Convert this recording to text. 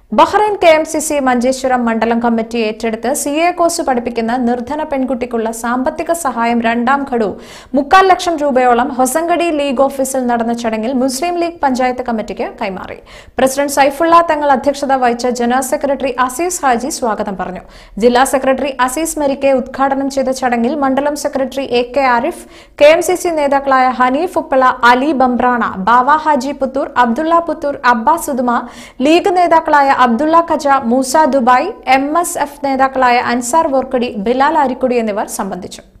Bahrain K M C C Manjeshwaram മണ്ഡലം committee ഏറ്റെടുത്ത് C A course പഠിപ്പിക്കുന്ന നിർധന പെൺകുട്ടിക്കുള്ള സാമ്പത്തിക സഹായം രണ്ടാം ഘടു മുക്കാൽ ലക്ഷം രൂപയോളം ഹൊസങ്കടി ലീഗ് ഓഫീസിൽ നടന്ന ചടങ്ങിൽ മുസ്ലിം ലീഗ് പഞ്ചായത്ത് കമ്മിറ്റിക്ക് കൈമാറി പ്രസിഡന്റ് സൈഫുള്ള തങ്ങൾ അധ്യക്ഷത വഹിച്ച ജനറൽ സെക്രട്ടറി അസീസ് ഹാജി സ്വാഗതം പറഞ്ഞു ജില്ലാ സെക്രട്ടറി അസീസ് മരിക്കെ ഉദ്ഘാടനം ചെയ്ത ചടങ്ങിൽ മണ്ഡലം secretary A K Arif K M C C നേതാക്കളായ ഹനീഫ് ഉപ്പള അലി ബംബ്രാണ ബാവ ഹാജി പുത്തൂർ അബ്ദുള്ള പുത്തൂർ അബ്ബാസ് ഉദുമ ലീഗ് നേതാക്കളായ Abdulla Khaja Moosa Dubai M S F നേതാക്കളായ അൻസാർ വോർക്കടി ബിലാൽ ആരിക്കുടി എന്നിവർ സംബന്ധിച്ചു